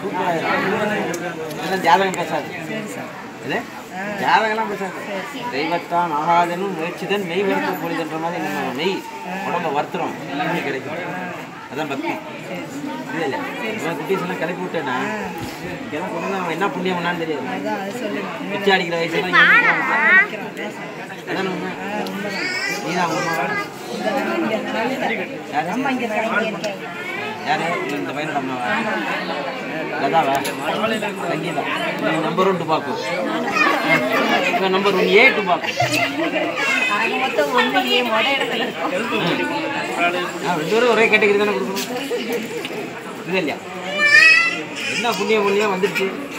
சூப்பராக இதெல்லாம் ஜாதகம் பேசாது இது ஜாதகம்லாம் பேசாது தெய்வத்தான் ஆகாதனும் முயற்சிதான் மெய் வறுத்து பொழுதுன்ற மாதிரி நம்ம நெய் உடம்ப வறுத்துறோம் இன்னும் கிடைக்கும் அதான் பக்தி இல்லை இல்லை இவன் குட்டீஸ் எல்லாம் கிளப்பி விட்டேன்னா இதெல்லாம் கொண்டு வந்து அவன் என்ன புண்ணியம் பண்ணான்னு தெரியாது பிச்சை அடிக்கிற வயசுலாம் இங்க நிக்கிறான். அதானே உண்மை நீதான் உண்மை யாரு யாரு இந்த பையனோட அம்மாவா லதாவா சங்கீதா நீ நம்பர் ஒன் டுபாக்கு இவன் நம்பர் ஒன் ஏ டுபாக்கு ஆ ரெண்டு பேரும் ஒரே கேட்டகரி தானே கொடுக்கணும் இது இல்லையா என்ன புண்ணியம் புண்ணியம் வந்துருச்சு